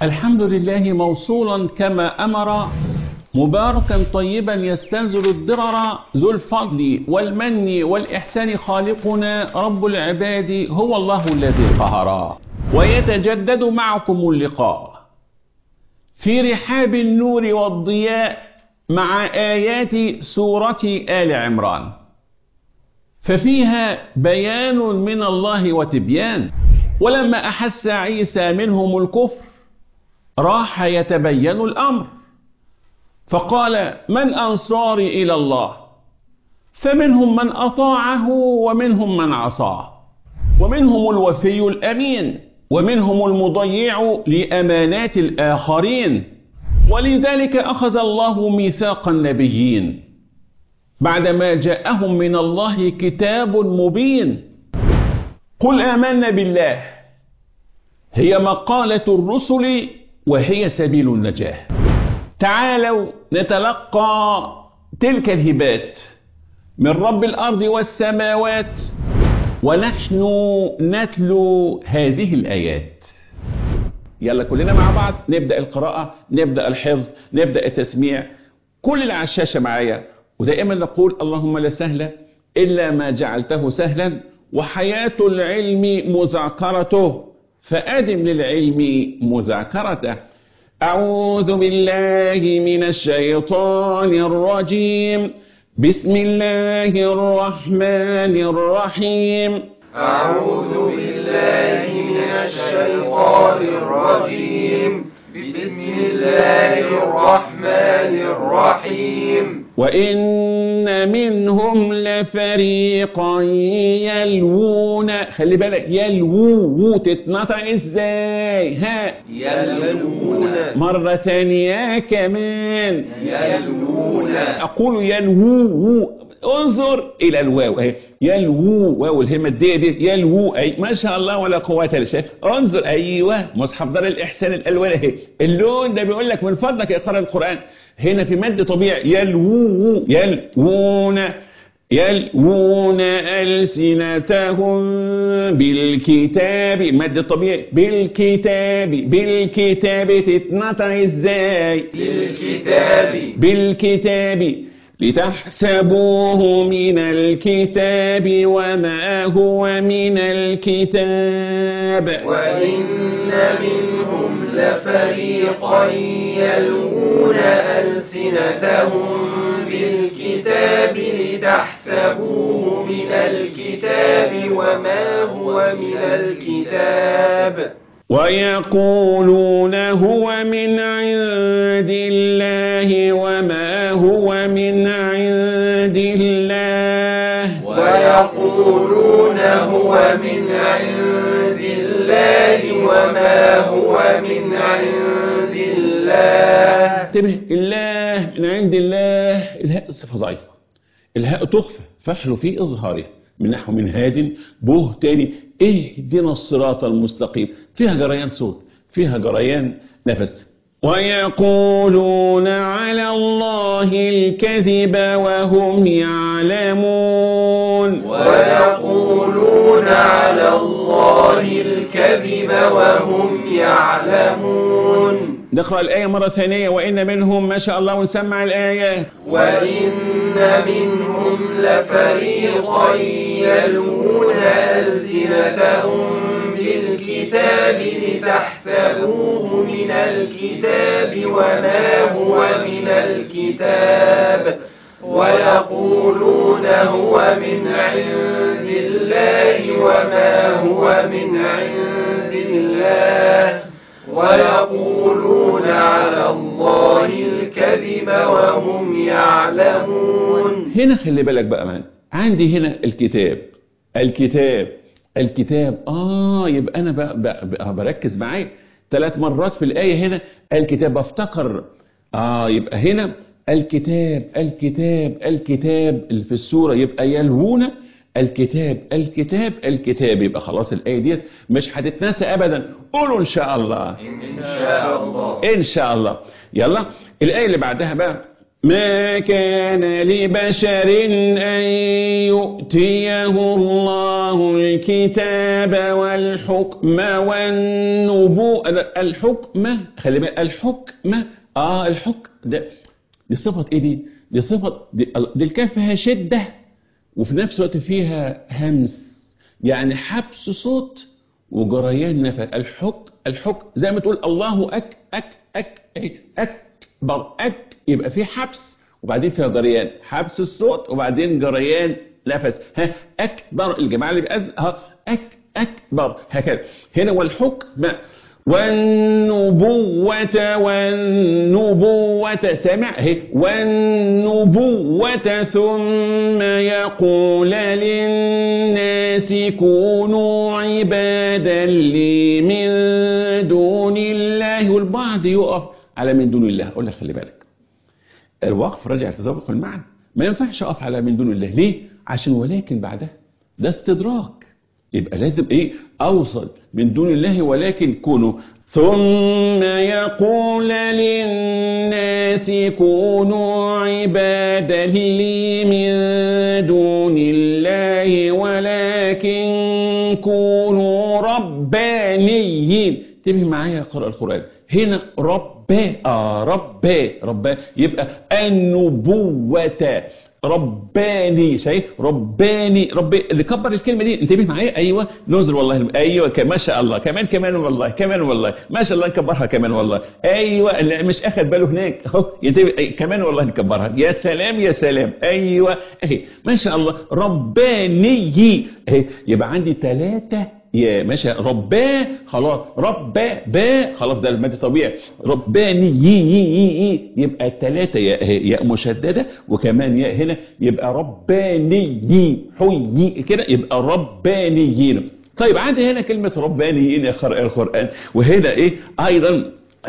الحمد لله موصولا كما أمر مباركا طيبا يستنزل الضرر ذو الفضل والمن والإحسان خالقنا رب العباد هو الله الذي قهر ويتجدد معكم اللقاء في رحاب النور والضياء مع آيات سورة آل عمران ففيها بيان من الله وتبيان ولما أحس عيسى منهم الكفر راح يتبين الأمر فقال من أنصاري إلى الله فمنهم من أطاعه ومنهم من عصاه ومنهم الوفي الأمين ومنهم المضيع لأمانات الآخرين ولذلك أخذ الله ميثاق النبيين بعدما جاءهم من الله كتاب مبين قل آمنا بالله هي مقالة الرسل وهي سبيل النجاة تعالوا نتلقى تلك الهبات من رب الأرض والسماوات ونحن نتلو هذه الآيات يلا كلنا مع بعض نبدأ القراءة نبدأ الحفظ نبدأ التسميع كل اللي على الشاشة معايا ودائما نقول اللهم لا سهل إلا ما جعلته سهلا وحياة العلم مذاكرته فأدم للعلم مذاكرته أعوذ بالله من الشيطان الرجيم بسم الله الرحمن الرحيم أعوذ بالله من الشيطان الرجيم بسم الله الرحمن الرحيم وإن منهم لفريقا يلوون خلي بالك يلوو تتنطق ازاي ها يلوون مرة تانية كمان يلوون أقول يلوو انظر إلى الواو أهي يلوو واو الهمة دي دي يلوو أي ما شاء الله ولا قوة إلا بالله انظر أيوه مصحف دار الإحسان الألوان أهي اللون ده بيقول لك من فضلك اقرأ القرآن هنا في مد طبيعي يلوو يلوون يلوون ألسنتهم بالكتاب مد طبيعي بالكتاب بالكتاب تتنطق ازاي بالكتاب بالكتاب لتحسبوه من الكتاب وما هو من الكتاب وإن منهم لفريقا يلوون ألسنتهم بالكتاب لتحسبوه من الكتاب وما هو من الكتاب ويقولون هو من عند الله وما هو من عند الله ويقولون هو من عند الله وما هو من عند الله انتبه الله من عند الله الهاء صفة ضعيفة الهاء تخفى فحل في إظهارها من نحو من هاد به تاني اهدنا الصراط المستقيم فيها جريان صوت فيها جريان نفس ويقولون على الله الكذب وهم يعلمون ويقولون على الله الكذب وهم يعلمون نقرأ الآية مرة ثانية وإن منهم ما شاء الله ونسمع الآية وإن منهم لفريقا يلوون ألسنتهم بالكتاب لتحسبوه من الكتاب وما هو من الكتاب ويقولون هو من عند الله وما هو من عند الله ويقولون على الله الكذب وهم يعلمون هنا خلي بالك بقى مان عندي هنا الكتاب الكتاب الكتاب آه يبقى أنا بقى بقى بقى بركز معايا ثلاث مرات في الآية هنا الكتاب بفتكر آه يبقى هنا الكتاب الكتاب الكتاب اللي في السورة يبقى يلوون الكتاب الكتاب الكتاب يبقى خلاص الآية ديت مش هتتنسى أبدا قولوا إن شاء الله إن شاء الله إن شاء الله يلا الآية اللي بعدها بقى ما كان لبشر أن يؤتيه الله الكتاب والحكم والنبوءة الحكم خلي بالك الحكم اه الحكم ده دي صفة ايه دي؟ دي صفة دي, دي الكاف فيها شدة وفي نفس الوقت فيها همس يعني حبس صوت وجريان نفس الحك الحك زي ما تقول الله أك أك أك أك أكبر أك يبقى في حبس وبعدين فيها جريان حبس الصوت وبعدين جريان نفس ها أكبر الجماعة اللي بيأز ها أك أكبر هكذا هنا والحكم والنبوة والنبوة سمع هي والنبوة ثم يقول للناس كونوا عبادا لي من دون الله والبعض يقف على من دون الله أقول لك خلي بالك الوقف رجع تطابق المعنى ما ينفعش أقف على من دون الله ليه؟ عشان ولكن بعدها ده استدراك يبقى لازم ايه اوصل من دون الله ولكن كونوا ثم يقول للناس كونوا عبادا لي من دون الله ولكن كونوا ربانيين انتبه معايا قرأ القرآن هنا ربا آه ربا ربا يبقى النبوة رباني شايف رباني ربي اللي كبر الكلمه دي انتبه معايا ايوه نزل والله ايوه ما شاء الله كمان كمان والله كمان والله ما شاء الله نكبرها كمان والله ايوه اللي مش اخد باله هناك اهو ينتبه أي كمان والله نكبرها يا سلام يا سلام ايوه اهي ما شاء الله رباني اهي يبقى عندي ثلاثه يا ماشي رباه خلاص ربا با خلاص ده المادة طبيعي رباني يي يي يي يبقى الثلاثة يا يا مشددة وكمان يا هنا يبقى رباني حي كده يبقى ربانيين طيب عندي هنا كلمة ربانيين يا قارئ القرآن وهنا ايه ايضا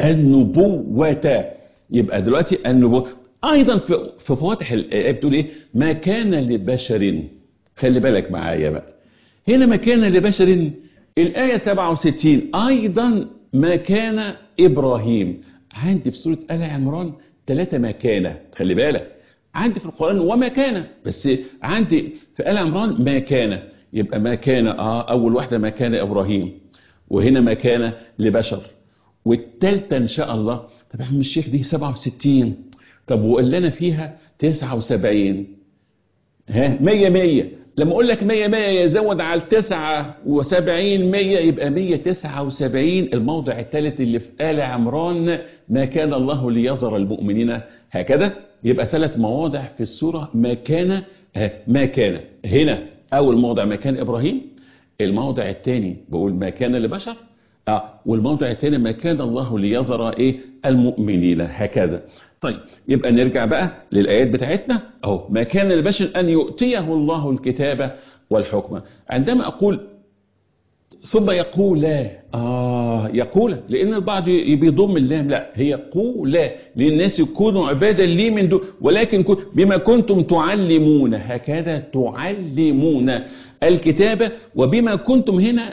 النبوة يبقى دلوقتي النبوة ايضا في في فواتح الايه بتقول ايه ما كان لبشر خلي بالك معايا بقى هنا ما كان لبشر الآية 67 أيضا ما كان إبراهيم عندي في سورة آل عمران ثلاثة ما كان خلي بالك عندي في القرآن وما كان بس عندي في آل عمران ما كان يبقى ما كان آه أول واحدة ما كان إبراهيم وهنا ما كان لبشر والثالثة إن شاء الله طب يا عم الشيخ دي 67 طب وقال لنا فيها 79 ها 100 100 لما اقول لك 100 100 يزود على ال 79 100 يبقى 179 الموضع الثالث اللي في آل عمران ما كان الله ليظهر المؤمنين هكذا يبقى ثلاث مواضع في السورة ما كان ما كان هنا أول موضع ما كان إبراهيم الموضع الثاني بقول ما كان لبشر آه والموضع الثاني ما كان الله ليظهر إيه المؤمنين هكذا طيب يبقى نرجع بقى للآيات بتاعتنا أهو ما كان لبشر أن يؤتيه الله الكتاب والحكمة عندما أقول ثم يقول لا آه يقول لأن البعض بيضم اللام لا هي قول لا للناس يكونوا عبادا لي من دون ولكن بما كنتم تعلمون هكذا تعلمون الكتاب وبما كنتم هنا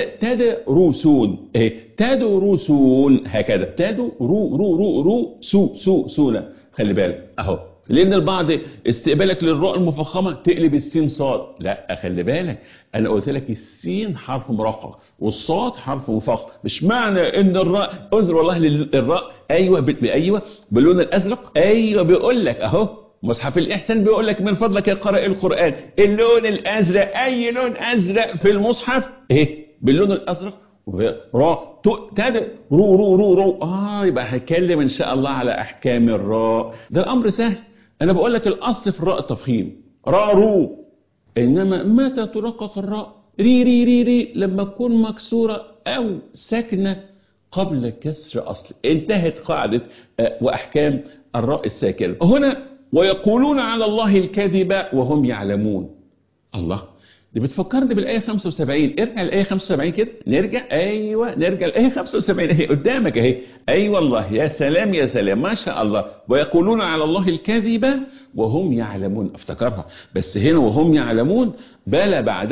تدرسون ايه تدرسون هكذا تدرو رو رو رو سو سو سونا خلي بالك اهو لان البعض استقبالك للراء المفخمه تقلب السين صاد لا خلي بالك انا قلت لك السين حرف مرقق والصاد حرف مفخم مش معنى ان الراء انظر والله للراء ايوه ايوه باللون الازرق ايوه بيقول لك اهو مصحف الإحسان بيقول لك من فضلك يا قارئ القرآن اللون الأزرق أي لون أزرق في المصحف إيه باللون الأزرق را تد رو رو رو رو آه يبقى هنتكلم إن شاء الله على أحكام الراء ده الأمر سهل أنا بقول لك الأصل في الراء التفخيم را رو إنما متى ترقق الراء ري ري ري ري لما تكون مكسورة أو ساكنة قبل كسر أصل انتهت قاعدة وأحكام الراء الساكنة هنا ويقولون على الله الكذب وهم يعلمون الله دي بتفكرني بالآية 75 ارجع الآية 75 كده نرجع أيوة نرجع الآية 75 اهي قدامك اهي أي أيوة والله يا سلام يا سلام ما شاء الله ويقولون على الله الكذب وهم يعلمون افتكرها بس هنا وهم يعلمون بلا بعده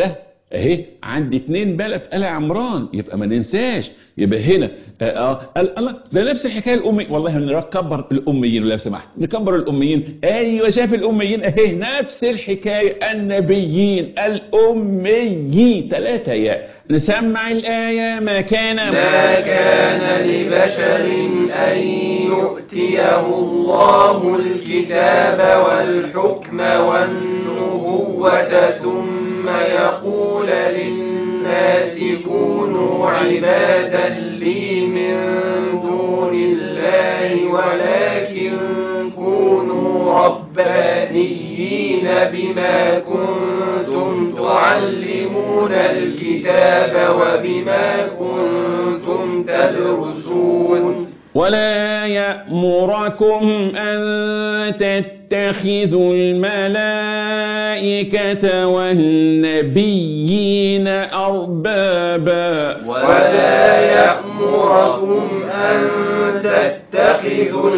اهي عندي اتنين بلد في آل عمران يبقى ما ننساش يبقى هنا آه آه الله ده نفس الحكايه الامي والله نكبر الاميين لو سمحت نكبر الاميين ايوه شايف الاميين اهي نفس الحكايه النبيين الاميين ثلاثه يا نسمع الايه ما كان ما كان لبشر أن يؤتيه الله الكتاب والحكم والنبوة ثم يقول للناس كونوا عبادا لي من دون الله ولكن كونوا ربانيين بما كنتم تعلمون الكتاب وبما كنتم تدرسون ولا يأمركم أن تتخذوا الملائكة والنبيين أربابا ولا يأمركم أن تتخذوا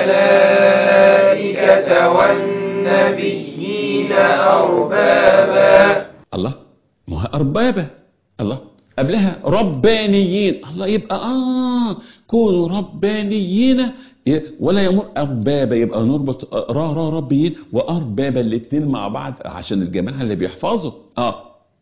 الملائكة والنبيين أربابا الله ما هي أربابة الله قبلها ربانيين الله يبقى آه كونوا ربانيين ي- ولا يمر أربابة يبقى نربط را را ربيين وأربابة الاتنين مع بعض عشان الجماعة اللي بيحفظوا آه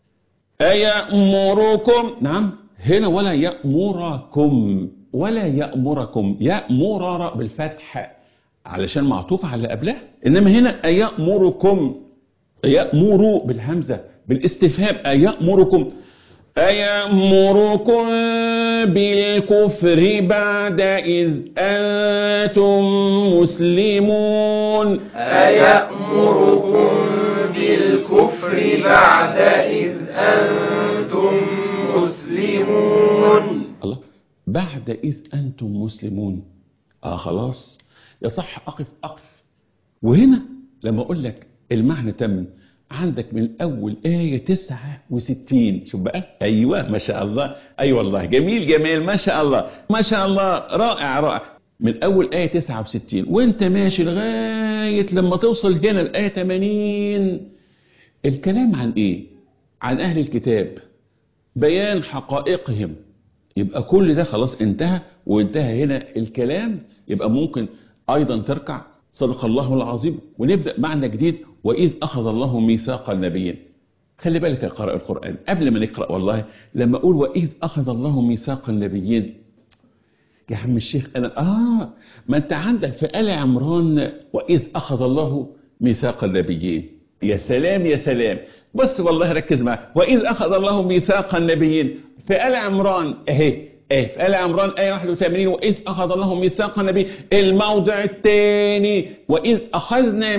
أيأمركم نعم هنا ولا يأمركم ولا يأمركم يأمر بالفتح علشان معطوف على اللي قبلها إنما هنا أيأمركم يأمر بالهمزة بالاستفهام أيأمركم أيأمركم بالكفر بعد إذ أنتم مسلمون أيأمركم بالكفر بعد إذ أنتم مسلمون الله بعد إذ أنتم مسلمون آه خلاص يصح أقف أقف وهنا لما أقول لك المعنى تم عندك من أول آية 69 شوف بقى أيوة ما شاء الله أي أيوة والله جميل جميل ما شاء الله ما شاء الله رائع رائع من أول آية 69 وأنت ماشي لغاية لما توصل هنا الآية 80 الكلام عن إيه؟ عن أهل الكتاب بيان حقائقهم يبقى كل ده خلاص انتهى وانتهى هنا الكلام يبقى ممكن ايضا تركع صدق الله العظيم ونبدا معنى جديد واذ اخذ الله ميثاق النبيين خلي بالك يا قارئ القران قبل ما نقرا والله لما اقول واذ اخذ الله ميثاق النبيين يا عم الشيخ انا اه ما انت عندك في ال عمران واذ اخذ الله ميثاق النبيين يا سلام يا سلام بص والله ركز معايا واذ اخذ الله ميثاق النبيين في ال عمران اهي ايه في ال عمران ايه 81 واذ اخذ الله ميثاق النبي الموضع الثاني واذ اخذنا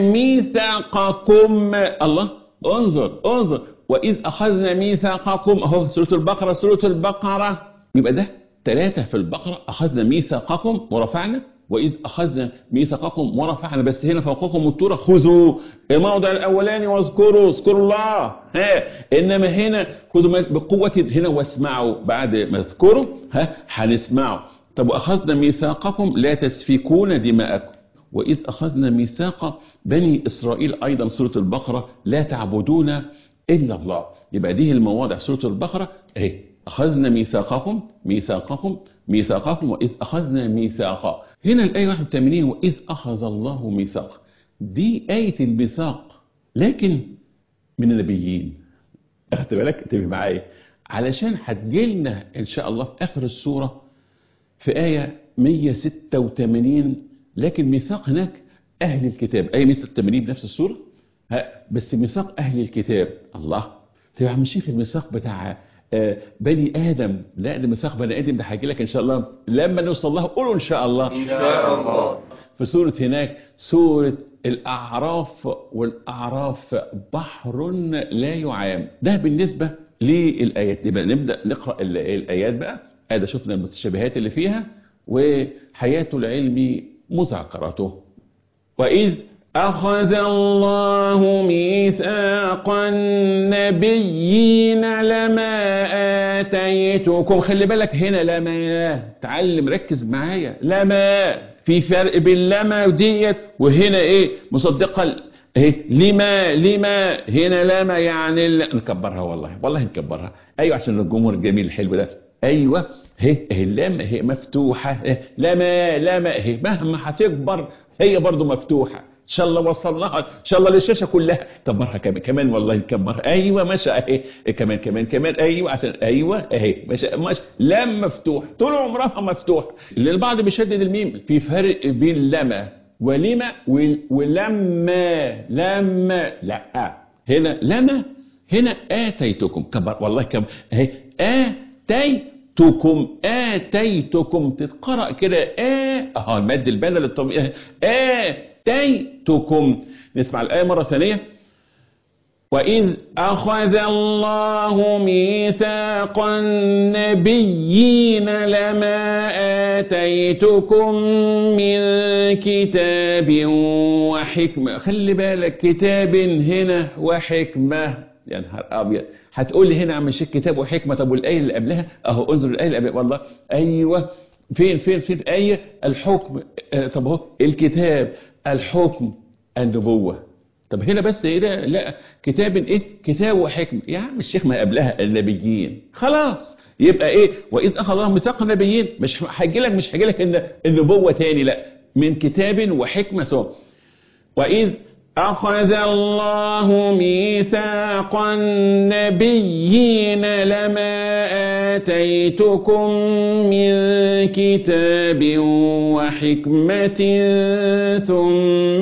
ميثاقكم الله انظر انظر واذ اخذنا ميثاقكم اهو سوره البقره سوره البقره يبقى ده ثلاثة في البقرة أخذنا ميثاقكم ورفعنا وإذ أخذنا ميثاقكم ورفعنا بس هنا فوقكم الطور خذوا الموضع الأولاني واذكروا اذكروا الله ها إنما هنا خذوا بقوة هنا واسمعوا بعد ما اذكروا ها هنسمعوا طب وأخذنا ميثاقكم لا تسفكون دماءكم وإذ أخذنا ميثاق بني إسرائيل أيضا سورة البقرة لا تعبدون إلا الله يبقى دي المواضع سورة البقرة اهي أخذنا ميثاقكم ميثاقكم ميثاقكم وإذ أخذنا ميثاقا هنا الآية 81 وإذ أخذ الله ميثاق دي آية الميثاق لكن من النبيين أخدت بالك انتبه معايا علشان هتجيلنا إن شاء الله في آخر السورة في آية 186 لكن ميثاق هناك أهل الكتاب آية 186 بنفس السورة ها بس ميثاق أهل الكتاب الله طب يا عم الشيخ الميثاق بتاع آه، بني آدم لا ده ميثاق بني آدم ده هحكي لك إن شاء الله لما نوصل لها قولوا إن شاء الله إن شاء الله في سورة هناك سورة الأعراف والأعراف بحر لا يعام ده بالنسبة للآيات يبقى نبدأ نقرأ ال- الآيات بقى هذا شفنا المتشابهات اللي فيها وحياة العلم مذاكرته وإذ أخذ الله ميثاق النبيين لما آتيتكم خلي بالك هنا لما تعلم ركز معايا لما في فرق بين لما وديت وهنا ايه مصدقة اهي لما لما هنا لما يعني ال- نكبرها والله والله نكبرها ايوه عشان الجمهور الجميل الحلو ده ايوه هي هي اللام هي مفتوحه إيه، لما لما هي مهما هتكبر هي برضو مفتوحه ان شاء الله وصلناها ان شاء الله للشاشه كلها كبرها كمان كمان والله نكبرها ايوه ماشي اهي كمان كمان كمان ايوه عشان ايوه اهي ماشي ماشي لام مفتوح طول عمرها مفتوح اللي البعض بيشدد الميم في فرق بين لما ولما وال- ولما لما لا هنا لما هنا اتيتكم كبر والله كبر اهي اتيتكم اتيتكم تتقرا كده اه اه المد البدل الطبيعي اتيتكم نسمع الايه مره ثانيه وإذ أخذ الله ميثاق النبيين لما آتيتكم من كتاب وحكمة خلي بالك كتاب هنا وحكمة يا نهار أبيض هتقول لي هنا عم الشيخ كتاب وحكمة طب والآية اللي قبلها أهو انظر الآية اللي قبلها والله أيوه فين فين فين آية الحكم آه، طب أهو الكتاب الحكم النبوة طب هنا بس ايه ده لا كتاب ايه كتاب وحكمه يا عم الشيخ ما قبلها النبيين خلاص يبقى ايه واذ اخذ الله ميثاق النبيين مش هيجي لك مش هيجي لك ان النبوه تاني لا من كتاب وحكمه سوا واذ أخذ الله ميثاق النبيين لما آتيتكم من كتاب وحكمة ثم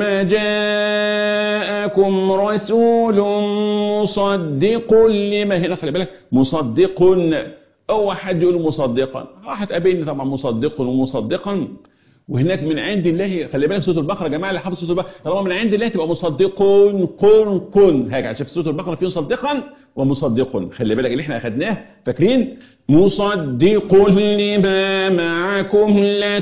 جاءكم رسول مصدق لما هنا خلي بالك مصدق أو حد يقول مصدقا راح تقابلني طبعا مصدق ومصدقا وهناك من عند الله خلي بالك سوره البقره يا جماعه اللي حافظ سوره البقره طالما من عند الله تبقى مصدق كن كن هاجي عشان في سوره البقره في مصدقا ومصدق خلي بالك اللي احنا اخدناه فاكرين مصدق لما معكم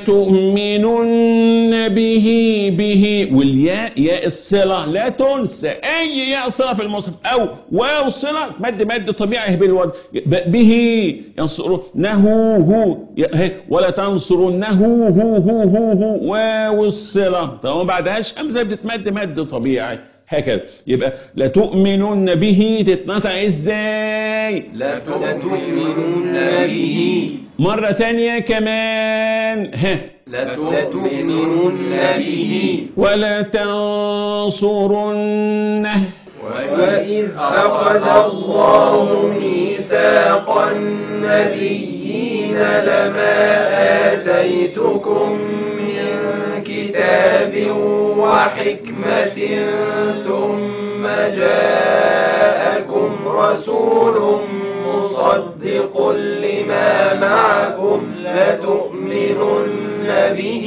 لتؤمنن به به والياء ياء الصله لا تنسى اي ياء صله في المصحف او واو صله مد مد طبيعي بالوضع به ينصرونه هو ولا تنصرنه هو هو هو هو واو الصله طبعا بعدهاش همزه بتتمد مد طبيعي هكذا يبقى لا تؤمنون به تتنطق ازاي لا تؤمنون به مرة تانية كمان ها لا تؤمنون به ولا تنصرنه وإذ أخذ الله ميثاق النبيين لما آتيتكم من كتاب وحكمة ثم جاءكم رسول مصدق لما معكم لتؤمنن به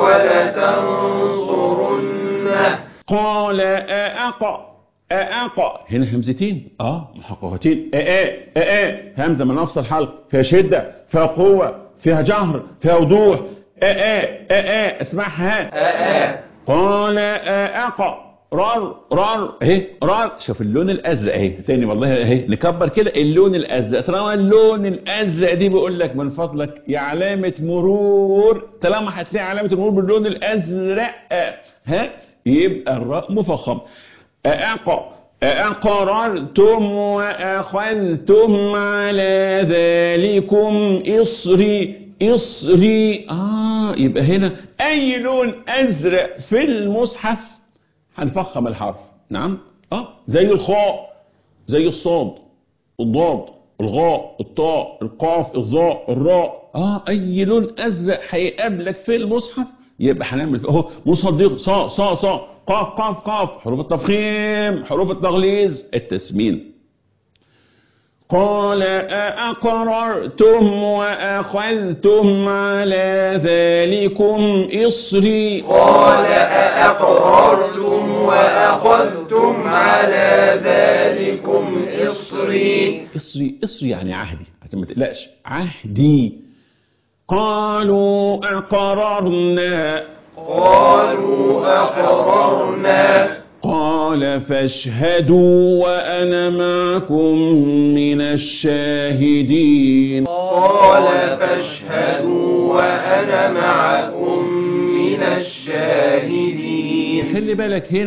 ولتنصرنه قال أأق أأق هنا همزتين اه محققتين أأ أأ همزة من نفس الحلق فيها شدة فيها قوة فيها جهر فيها وضوح أأ أأ اسمعها أأ قال أأق رار رار اهي رار شوف اللون الازرق اهي تاني والله اهي نكبر كده اللون الازرق طالما اللون الازرق دي بيقول لك من فضلك يا علامه مرور طالما هتلاقي علامه المرور باللون الازرق ها يبقى الراء مفخم أأق أأقررتم وأخذتم على ذلكم إصري إصري آه يبقى هنا أي لون أزرق في المصحف هنفخم الحرف نعم اه زي الخاء زي الصاد الضاد الغاء الطاء القاف الظاء الراء اه اي لون ازرق هيقابلك في المصحف يبقى هنعمل اهو مصدق صا صا صا قاف قاف قاف حروف التفخيم حروف التغليظ التسمين قال أأقررتم وأخذتم على ذلكم إصري قال أأقررتم وأخذتم على ذلكم إصري إصري إصري يعني عهدي عشان ما تقلقش عهدي قالوا أقررنا قالوا أقررنا قال فاشهدوا وأنا معكم من الشاهدين قال فاشهدوا وأنا معكم من الشاهدين خلي بالك هنا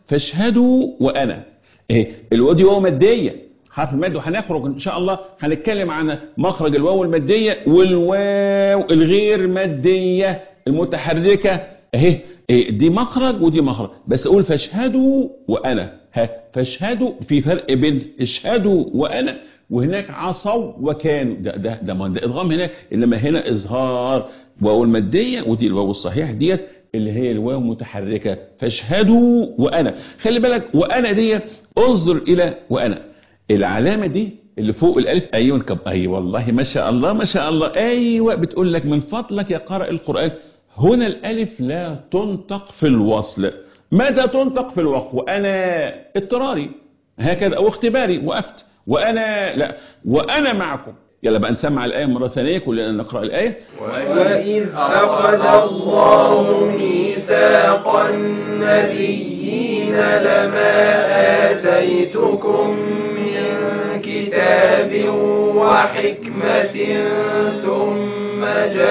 فاشهدوا وانا ايه الواو دي واو ماديه حرف المد وهنخرج ان شاء الله هنتكلم عن مخرج الواو الماديه والواو الغير ماديه المتحركه اهي إيه دي مخرج ودي مخرج بس اقول فاشهدوا وانا ها فاشهدوا في فرق بين اشهدوا وانا وهناك عصوا وكانوا ده ده ده, ما ده ادغام هناك انما هنا اظهار واو الماديه ودي الواو الصحيح ديت اللي هي الواو متحركه فاشهدوا وانا خلي بالك وانا دي انظر الى وانا العلامه دي اللي فوق الالف ايوه كب اي أيوة والله ما شاء الله ما شاء الله ايوه بتقول لك من فضلك يا قارئ القران هنا الالف لا تنطق في الوصل ماذا تنطق في الوقف وانا اضطراري هكذا او اختباري وقفت وانا لا وانا معكم يلا بقى نسمع الايه مره ثانيه كلنا نقرا الايه وإذ أخذ الله ميثاق النبيين لما آتيتكم من كتاب وحكمة ثم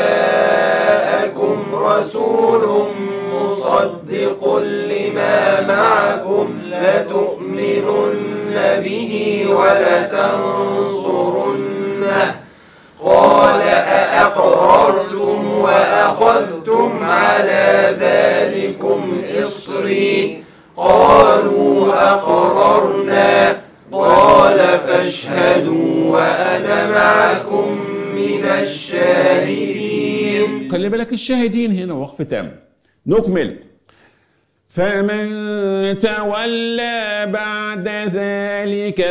جاءكم رسول مصدق لما معكم لتؤمنن به ولتنصرنه قال أأقررتم وأخذتم على ذلكم إصري قالوا أقررنا قال فاشهدوا وأنا معكم من الشاهدين خلي بالك الشاهدين هنا وقف تام نكمل فمن تولى بعد ذلك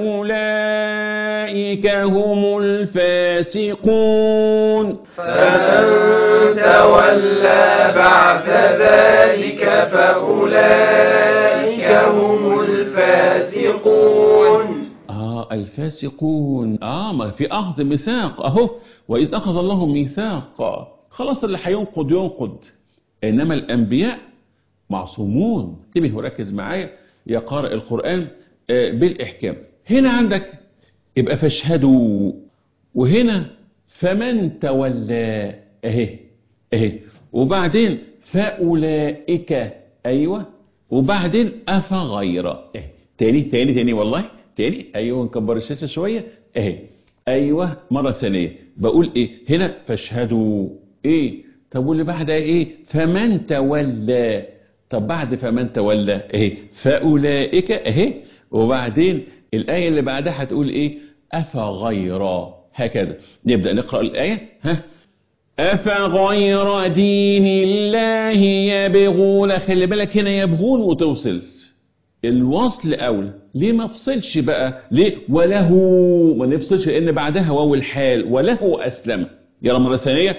فأولئك هم الفاسقون فمن تولى بعد ذلك فأولئك هم الفاسقون آه الفاسقون آه ما في أخذ ميثاق أهو وإذ أخذ الله ميثاق خلاص اللي هينقض ينقض إنما الأنبياء معصومون انتبه وركز معايا يا قارئ القرآن آه، بالإحكام هنا عندك يبقى فاشهدوا وهنا فمن تولى اهي اهي وبعدين فأولئك أيوة وبعدين أفغير اهي تاني تاني تاني والله تاني أيوة نكبر الشاشة شوية اهي أيوة مرة ثانية بقول إيه هنا فاشهدوا إيه طب واللي بعدها إيه فمن تولى طب بعد فمن تولى اهي فأولئك اهي وبعدين الآية اللي بعدها هتقول ايه أفغير هكذا نبدأ نقرأ الآية ها أفغير دين الله يبغون خلي بالك هنا يبغون وتوصل الوصل أولى ليه ما افصلش بقى ليه وله ما نفصلش لأن بعدها واو الحال وله أسلم يلا مرة ثانية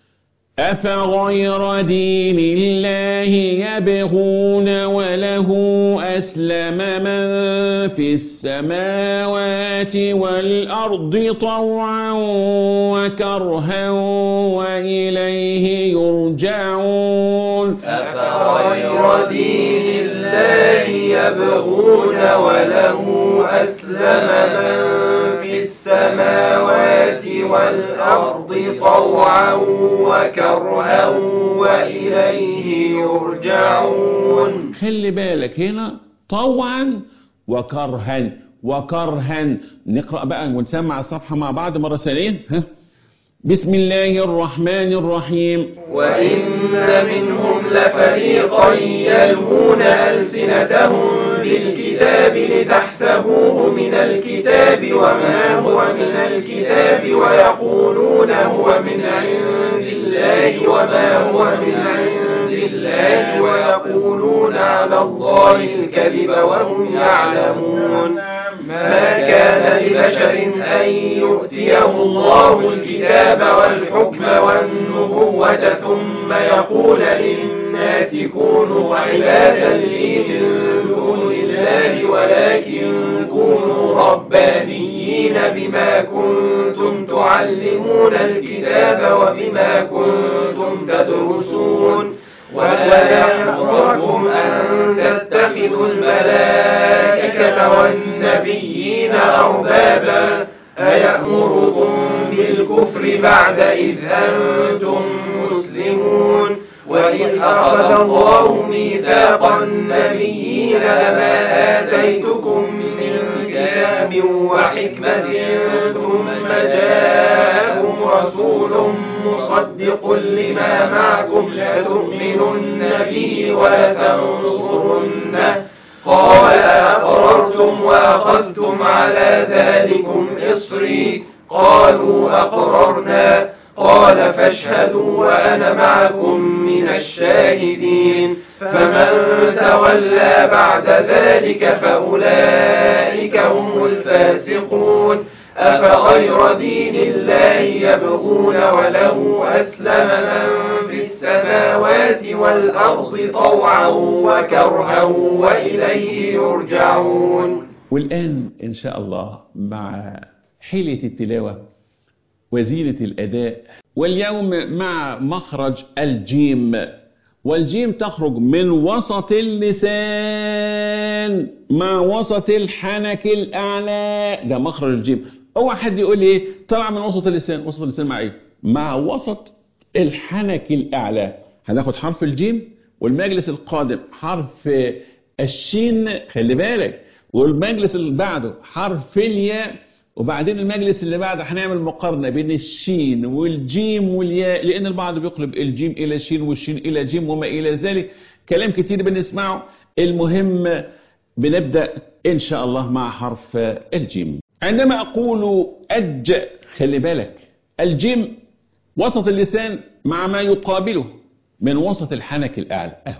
أفغير دين الله يبغون وله أسلم من في السماوات والأرض طوعا وكرها وإليه يرجعون أفغير دين الله يبغون وله أسلم من في السماوات والأرض طوعا وكرها وإليه يرجعون خلي بالك هنا طوعا وكرها وكرها نقرأ بقى ونسمع الصفحة مع بعض مرة ثانية ها بسم الله الرحمن الرحيم وإن منهم لفريقا يلوون ألسنتهم بالكتاب لتحسبوه من الكتاب وما هو من الكتاب ويقولون هو من عند الله وما هو من عند الله ويقولون على الله الكذب وهم يعلمون ما كان لبشر أن يؤتيه الله الكتاب والحكم والنبوة ثم يقول للناس كونوا عبادا لي من دون الله ولكن كونوا ربانيين بما كنتم تعلمون الكتاب وبما كنتم تدرسون ولا يأمركم أن تتخذوا الملائكة والنبيين أربابا أيأمركم بالكفر بعد إذ أنتم مسلمون وإذ أخذ الله ميثاق النبيين لما آتيتكم من كتاب وحكمة ثم جاءكم رسول مصدق لما معكم لتؤمنن به ولتنصرنه قال أقررتم وأخذتم على ذلكم إصري قالوا أقررنا قال فاشهدوا وأنا معكم من الشاهدين فمن تولى بعد ذلك فأولئك هم الفاسقون أفغير دين الله يبغون وله أسلم من في السماوات والأرض طوعا وكرها وإليه يرجعون والآن إن شاء الله مع حيلة التلاوة وزينة الأداء واليوم مع مخرج الجيم والجيم تخرج من وسط اللسان مع وسط الحنك الأعلى ده مخرج الجيم اوعى حد يقول لي ايه طلع من وسط اللسان وسط اللسان مع ايه مع وسط الحنك الأعلى هناخد حرف الجيم والمجلس القادم حرف الشين خلي بالك والمجلس اللي بعده حرف الياء وبعدين المجلس اللي بعده هنعمل مقارنة بين الشين والجيم والياء لأن البعض بيقلب الجيم إلى شين والشين إلى جيم وما إلى ذلك كلام كتير بنسمعه المهم بنبدأ إن شاء الله مع حرف الجيم عندما أقول أج خلي بالك الجيم وسط اللسان مع ما يقابله من وسط الحنك الأعلى أهو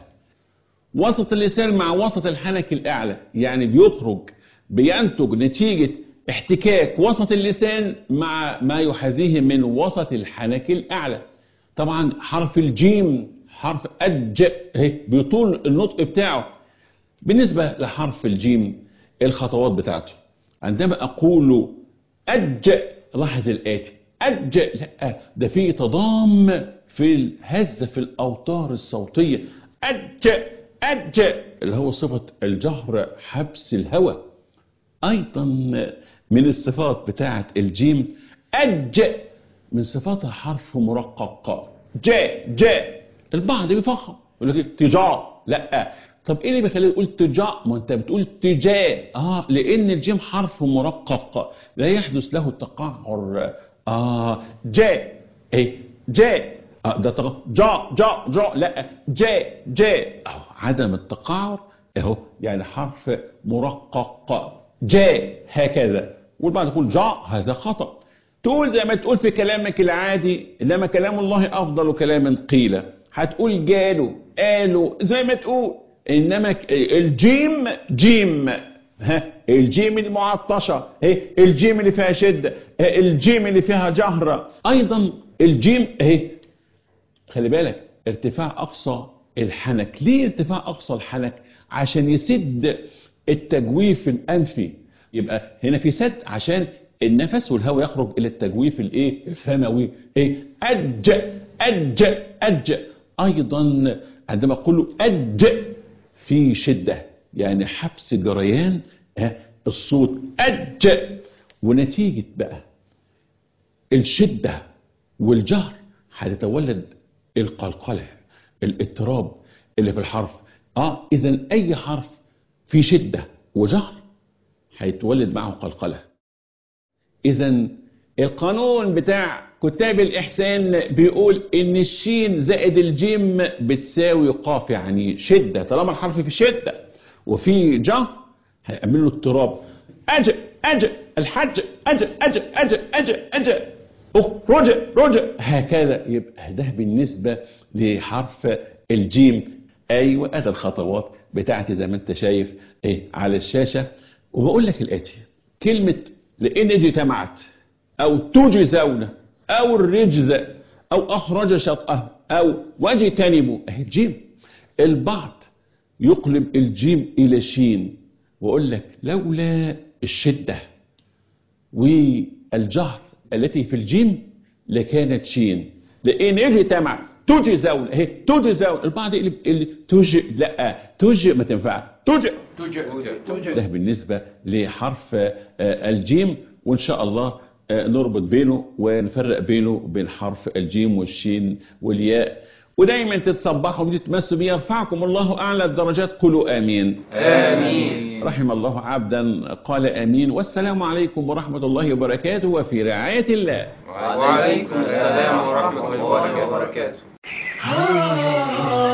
وسط اللسان مع وسط الحنك الأعلى يعني بيخرج بينتج نتيجة احتكاك وسط اللسان مع ما يحاذيه من وسط الحنك الأعلى طبعا حرف الجيم حرف أج بيطول النطق بتاعه بالنسبة لحرف الجيم الخطوات بتاعته عندما أقول أج لاحظ الآتي أج لا ده في تضام في الهزة في الأوتار الصوتية أج أج اللي هو صفة الجهر حبس الهواء أيضا من الصفات بتاعة الجيم أج من صفاتها حرف مرقق جاء جاء البعض بيفخم يقول لك تجاء لا طب ايه اللي بيخليه يقول تجاء ما انت بتقول تجاء اه لان الجيم حرف مرقق لا يحدث له التقعر اه جاء ايه جاء آه ده تق... جاء جاء جاء لا جاء جاء أو عدم التقعر اهو يعني حرف مرقق جاء هكذا والبعض يقول جاء هذا خطأ تقول زي ما تقول في كلامك العادي انما كلام الله افضل كلام قيل هتقول جالوا قالوا زي ما تقول انما الجيم جيم ها الجيم المعطشة اهي الجيم اللي فيها شدة الجيم اللي فيها جهرة ايضا الجيم اهي خلي بالك ارتفاع اقصى الحنك ليه ارتفاع اقصى الحنك عشان يسد التجويف الانفي يبقى هنا في سد عشان النفس والهواء يخرج الى التجويف الايه الفموي ايه اج اج اج ايضا عندما اقول اج في شده يعني حبس جريان الصوت اج ونتيجه بقى الشده والجهر هتتولد القلقله الاضطراب اللي في الحرف اه اذا اي حرف في شده وجهر هيتولد معه قلقله اذا القانون بتاع كتاب الإحسان بيقول إن الشين زائد الجيم بتساوي قاف يعني شدة طالما الحرف في شدة وفي جه هيعمل له اضطراب أج أج الحج أج أج أج أج أج رجع رجع هكذا يبقى ده بالنسبة لحرف الجيم أيوة أدى الخطوات بتاعتي زي ما أنت شايف إيه على الشاشة وبقول لك الآتي كلمة لإن اجتمعت أو تجزون أو الرجز أو أخرج شطأه أو واجتنبوا أهي الجيم البعض يقلب الجيم إلى شين وأقول لك لولا الشدة والجهر التي في الجيم لكانت شين لأن اجتمع تجزون اهي تجزون البعض يقلب اللي تج لا تج ما تنفع تج ده بالنسبة لحرف الجيم وإن شاء الله نربط بينه ونفرق بينه بين حرف الجيم والشين والياء ودايما تتصبحوا وتتمسوا بيه يرفعكم الله أعلى الدرجات قولوا آمين آمين رحم الله عبدا قال آمين والسلام عليكم ورحمة الله وبركاته وفي رعاية الله وعليكم السلام ورحمة الله وبركاته